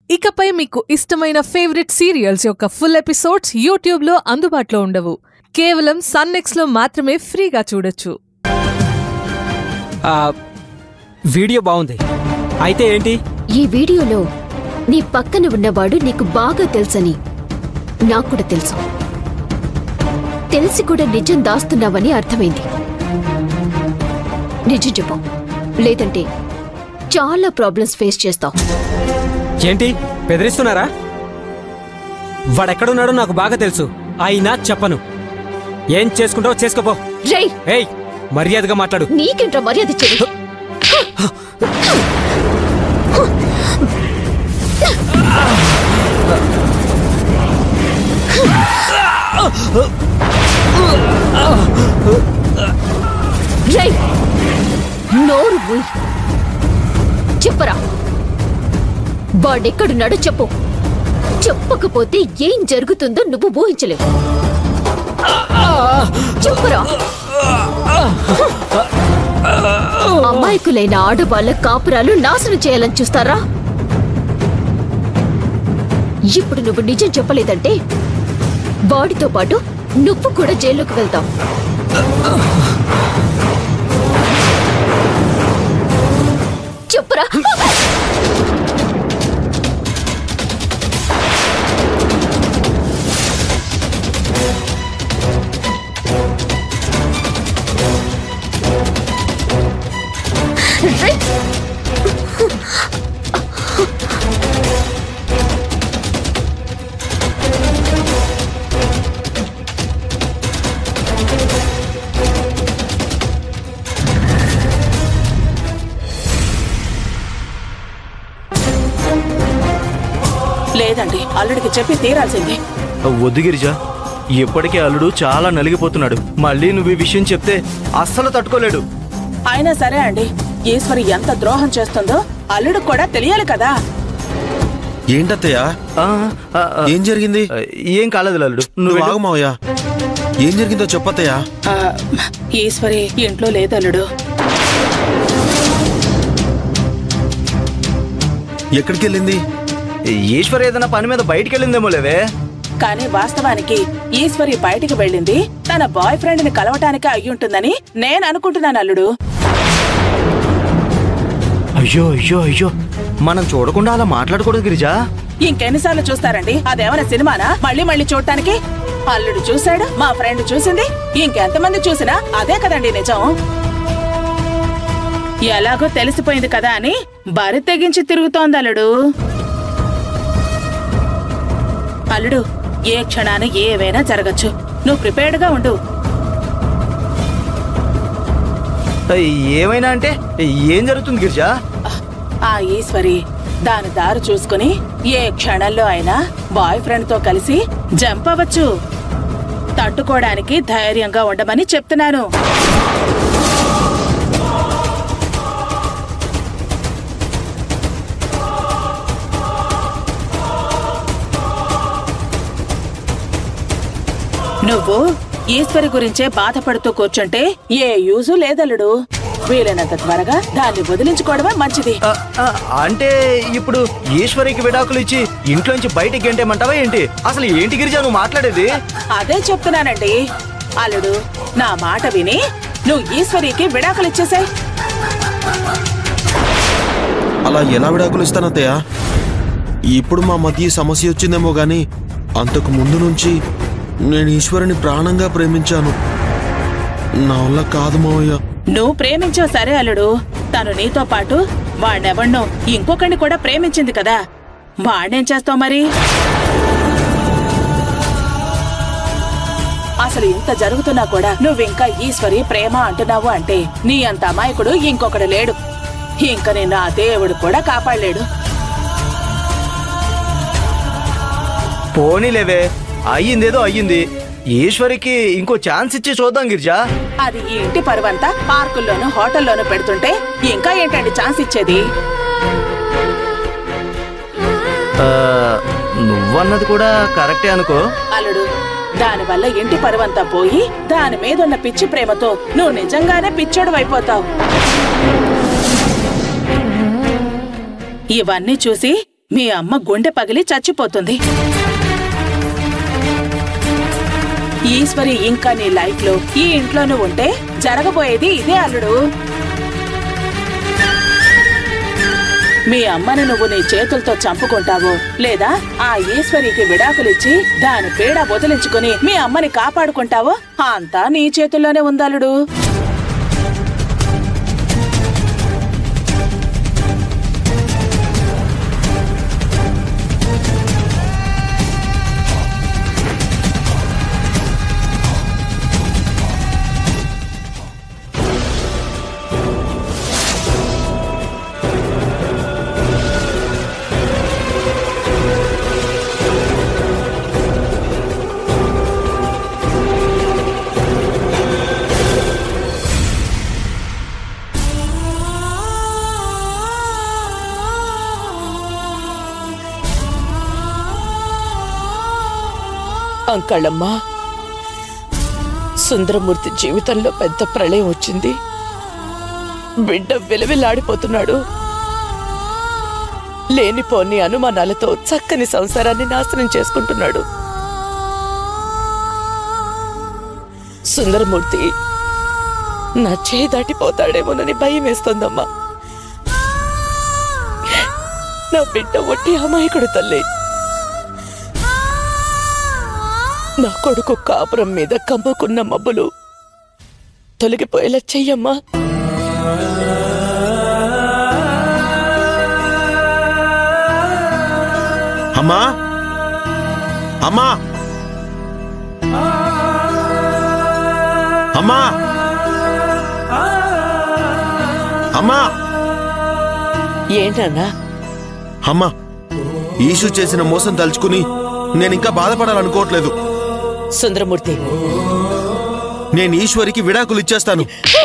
ఇకపై మీకు ఇష్టమైన ఫేవరెట్ సీరియల్స్ యొక్క ఫుల్ ఎపిసోడ్స్ యూట్యూబ్లో అందుబాటులో ఉండవు కేవలం సన్నెక్స్లో మాత్రమే ఫ్రీగా చూడొచ్చు ఆ, వీడియో బాగుంది అయితే ఏంటి ఈ వీడియోలో నీ పక్కన ఉన్నవాడు నీకు బాగా తెలుసని నాకు కూడా తెలుసు తెలిసి కూడా నిజం దాస్తున్నావని అర్థమైంది నిజం చెప్పు లేదంటే చాలా ప్రాబ్లమ్స్ ఫేస్ చేస్తావు ఏంటి బెదిరిస్తున్నారా వాడెక్కడున్నాడో నాకు బాగా తెలుసు అయినా చెప్పను ఏం చేసుకుంటావో చేసుకోపో రై ఏయ్ మర్యాదగా మాట్లాడు నీకేంట్రా మర్యాద ఇచ్చేది రై నోరు మూయ్. చెప్పరా వాడెక్కడున్నాడో చెప్పు చెప్పకపోతే ఏం జరుగుతుందో నువ్వు ఊహించలేవు చెప్పురా అమాయకులైన ఆడవాళ్ళ కాపురాలు నాశనం చేయాలని చూస్తారా ఇప్పుడు నువ్వు నిజం చెప్పలేదంటే వాడితో పాటు నువ్వు కూడా జైల్లోకి వెళ్తావు చెప్పురా రేయ్! లేదండి అల్లుడికి చెప్పి తీరాల్సింది వద్దు గిరిజ ఇప్పటికే అల్లుడు చాలా నలిగిపోతున్నాడు మళ్ళీ నువ్వు ఈ విషయం చెప్తే అస్సలు తట్టుకోలేడు అయినా సరే అండి ఈశ్వరి ఎంత ద్రోహం చేస్తుందో అల్లుడికి కూడా తెలియాలి కదా ఏంటత్తయ్య ఆ, ఆ, ఆ, ఏం జరిగింది ఏం కాలేదు అల్లుడు నువ్వు నువ్వు వెళ్ళు. ఆగు మావయ్య ఏం జరిగిందో చెప్పత్తయ్య ఆ, ఈశ్వరి ఇంట్లో లేదు అల్లుడు ఎక్కడికి వెళ్ళింది ఈశ్వర్ ఏదైనా పని మీద బయటికి వెళ్ళిందేమో లేవే కానీ వాస్తవానికి ఈశ్వరి బయటికి వెళ్ళింది తన బాయ్ ఫ్రెండ్ ని కలవటానికి అయ్యుంటుందని నేను అనుకుంటున్నాను అల్లుడు అయ్యో అయ్యో అయ్యో మనం చూడకుండా అలా మాట్లాడకూడదు గిరిజా ఇంకెన్నిసార్లు చూస్తారండి అదేమైనా సినిమానా మళ్ళీ మళ్ళీ చూడటానికి అల్లుడు చూశాడు మా ఫ్రెండ్ చూసింది ఇంకెంతమంది చూసినా అదే కదండి నిజం ఎలాగో తెలిసిపోయింది కదా అని బరి తెగించి తిరుగుతోంది అల్లుడు అల్లుడు ఏ క్షణాన ఏవైనా జరగచ్చు నువ్వు ప్రిపేర్డ్ గా ఉండు ఏమైనా అంటే ఏం జరుగుతుంది గిరిజా ఆ ఈశ్వరి దాని దారి చూసుకుని ఏ క్షణంలో అయినా బాయ్ ఫ్రెండ్ తో కలిసి జంప్ అవ్వచ్చు తట్టుకోవడానికి ధైర్యంగా ఉండమని చెప్తున్నాను నువ్వు ఈశ్వరి గురించే బాధపడుతూ కూర్చుంటే ఏ యూజు లేదల్లుడు వీలైనంత త్వరగా దాన్ని వదిలించుకోవడమే మంచిది ఆ, ఆ, అంటే ఇప్పుడు ఈశ్వరికి విడాకులు ఇచ్చి ఇంట్లోంచి బయటికి గెంటేమంటావా ఏంటి అసలు ఏంటి గిరిజా నువ్వు మాట్లాడేది అదే చెప్తున్నానండి అల్లుడు నా మాట విని నువ్వు ఈశ్వరికి విడాకులు ఇచ్చేసాయి అలా ఎలా విడాకులు ఇస్తానత్తయ్య ఇప్పుడు మా మధ్య ఈ సమస్య వచ్చిందేమో గాని అంతకు ముందు నుంచి నేను ఈశ్వరుని ప్రాణంగా ప్రేమించాను నా వల్ల కాదు మావయ్య నువ్వు ప్రేమించావు సరే అల్లుడు తను నీతో పాటు వాణ్ణెవణ్ణో ఇంకొకరిని కూడా ప్రేమించింది కదా వాణ్ణేం చేస్తావు మరి అసలు ఇంత జరుగుతున్నా కూడా నువ్వింకా ఈశ్వరి ప్రేమ అంటున్నావు అంటే నీ అంత అమాయకుడు ఇంకొకడు లేడు ఇంక నిన్ను ఆ దేవుడు కూడా కాపాడలేడు పోనీలేవే అయ్యిందేదో అయ్యింది ఈశ్వరికి ఇంకో ఛాన్స్ ఇచ్చి చూద్దాం గిరిజా అది ఈ ఇంటి పరువంతా పార్కుల్లోనూ హోటల్లోనూ పెడుతుంటే ఇంకా ఏంటండి ఛాన్స్ ఇచ్చేది ఆ, నువ్వన్నది కూడా కరెక్టే అనుకో అల్లుడు దానివల్ల ఇంటి పరువంతా పోయి దాని మీదున్న పిచ్చి ప్రేమతో నువ్వు నిజంగానే పిచ్చోడు అయిపోతావు ఇవన్నీ చూసి మీ అమ్మ గుండె పగిలి చచ్చిపోతుంది ఈశ్వరి ఇంకా నీ లైఫ్ లో ఈ ఇంట్లోనే ఉంటే జరగబోయేది ఇదే అల్లుడు మీ అమ్మను నువ్వు నీ చేతులతో చంపుకుంటావో లేదా ఆ ఈశ్వరికి విడాకులిచ్చి దాని పీడ వదిలించుకుని మీ అమ్మని కాపాడుకుంటావో అంతా నీ చేతుల్లోనే ఉందల్లుడు అంకళమ్మా సుందరమూర్తి జీవితంలో పెద్ద ప్రళయం వచ్చింది బిడ్డ విలవిల్లాడిపోతున్నాడు లేనిపోని అనుమానాలతో చక్కని సంసారాన్ని నాశనం చేసుకుంటున్నాడు సుందరమూర్తి నా చేయి దాటిపోతాడేమోనని భయం వేస్తోందమ్మా నా బిడ్డ ఒట్టి అమాయకుడు తల్లి నా కొడుకు కాపురం మీద కమ్ముకున్న మబ్బులు తొలగిపోయేలా చెయ్యమ్మా అమ్మా అమ్మా అమ్మా అమ్మా ఏంటన్నా అమ్మా ఈషు చేసిన మోసం తలుచుకుని నేను ఇంకా బాధపడాలనుకోవట్లేదు సుందరమూర్తి నేను ఈశ్వరికి విడాకులు ఇచ్చేస్తాను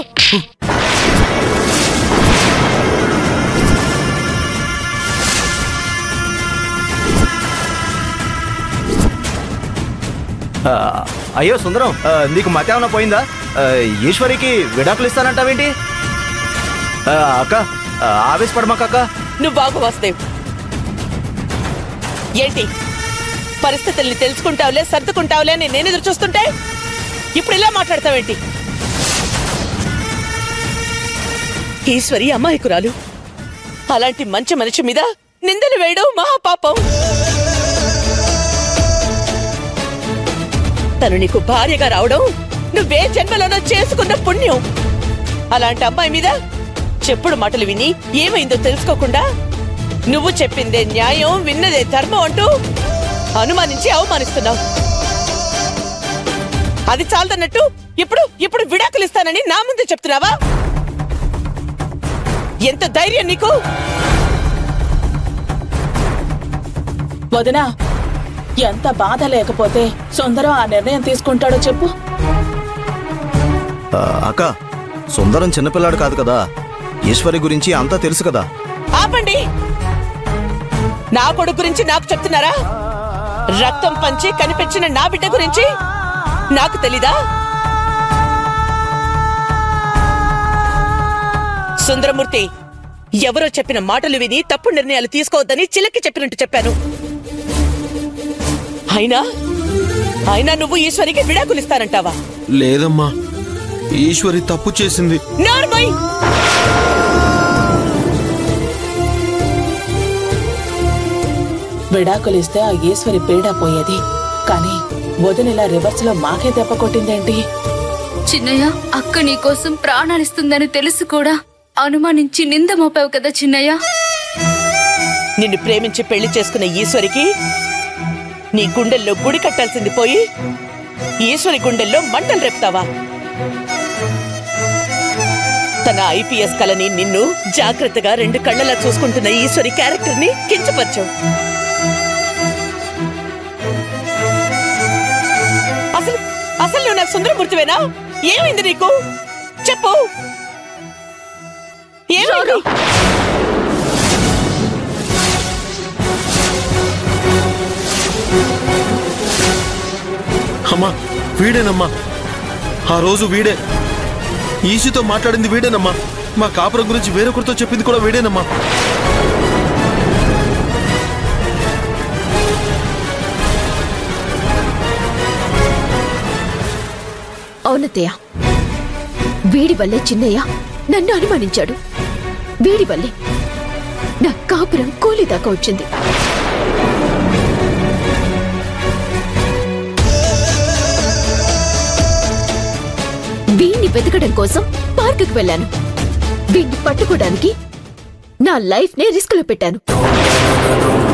ఆ, అయ్యో సుందరం ఆ, నీకు మతి ఏమైనా పోయిందా ఆ, ఈశ్వరికి విడాకులు ఇస్తానంటావేంటి ఆ, అక్క ఆ, ఆవేశపడమాక అక్క నువ్వు బాగు వాసుదేవ్ ఏంటి పరిస్థితుల్ని తెలుసుకుంటావులే సర్దుకుంటావులే అని నేను ఎదురు చూస్తుంటే ఇప్పుడు ఇలా మాట్లాడతావేంటి ఈశ్వరి అమాయకురాలు అలాంటి మంచి మనిషి మీద నిందలు వేయడం మహాపాపం తను నీకు భార్యగా రావడం నువ్వే జన్మలోనో చేసుకున్న పుణ్యం అలాంటి అమ్మాయి మీద చెప్పుడు మాటలు విని ఏమైందో తెలుసుకోకుండా నువ్వు చెప్పిందే న్యాయం విన్నదే ధర్మం అంటూ అనుమానించి అవమానిస్తున్నావు అది చాలదన్నట్టు ఇప్పుడు ఇప్పుడు విడాకులు ఇస్తానని నా ముందు చెప్తున్నావా ఎంత ధైర్యం నీకు వదినా ఎంత బాధ లేకపోతే సుందరం ఆ నిర్ణయం తీసుకుంటాడో చెప్పు ఆ, అక్క సుందరం చిన్నపిల్లాడు కాదు కదా ఈశ్వరి గురించి అంతా తెలుసు కదా ఆపండి నా కొడుకు గురించి నాకు చెప్తున్నారా రక్తం పంచి కనిపించిన నా బిడ్డ గురించి నాకు తెలీదా సుందరమూర్తి ఎవరో చెప్పిన మాటలు విని తప్పుడు నిర్ణయాలు తీసుకోవద్దని చిలక్కి చెప్పినట్టు చెప్పాను అయినా అయినా నువ్వు ఈశ్వరికి విడాకులు ఇస్తానంటావా లేదమ్మా ఈశ్వరి తప్పు చేసింది నార్మై విడాకులిస్తే ఆ ఈశ్వరి పీడ పోయేది కానీ వదినిలా రివర్స్ లో మాకే దెబ్బ కొట్టిందేంటి చిన్నయ్య అక్క నీకోసం ప్రాణాలిస్తుందని తెలుసు కూడా అనుమానించి నింద మోపావు కదా చిన్నయ్య నిన్ను ప్రేమించి పెళ్లి చేసుకున్న ఈశ్వరికి నీ గుండెల్లో గుడి కట్టాల్సింది పోయి ఈశ్వరి గుండెల్లో మంటలు రేపుతావా తన ఐపీఎస్ కలని నిన్ను జాగ్రత్తగా రెండు కళ్ళలా చూసుకుంటున్న ఈశ్వరి క్యారెక్టర్ ని కించపరచు అసలు అసలు నువ్వు నాకు సుందరమూర్తివేనా ఏమైంది నీకు చెప్పు ఏమైంది అమ్మా వీడేనమ్మా ఆ రోజు వీడే ఈశుతో మాట్లాడింది వీడేనమ్మా మా కాపురం గురించి వేరొకరితో చెప్పింది కూడా వీడేనమ్మా అవునత్తయ్య వీడి వల్లే చిన్నయ్య నన్ను అనుమానించాడు వీడి వల్లే నా కాపురం కూలిదాకా వచ్చింది వీణ్ణి వెతకడం కోసం పార్కుకి వెళ్ళాను వీణ్ణి పట్టుకోవడానికి నా లైఫ్ నే రిస్క్ లో పెట్టాను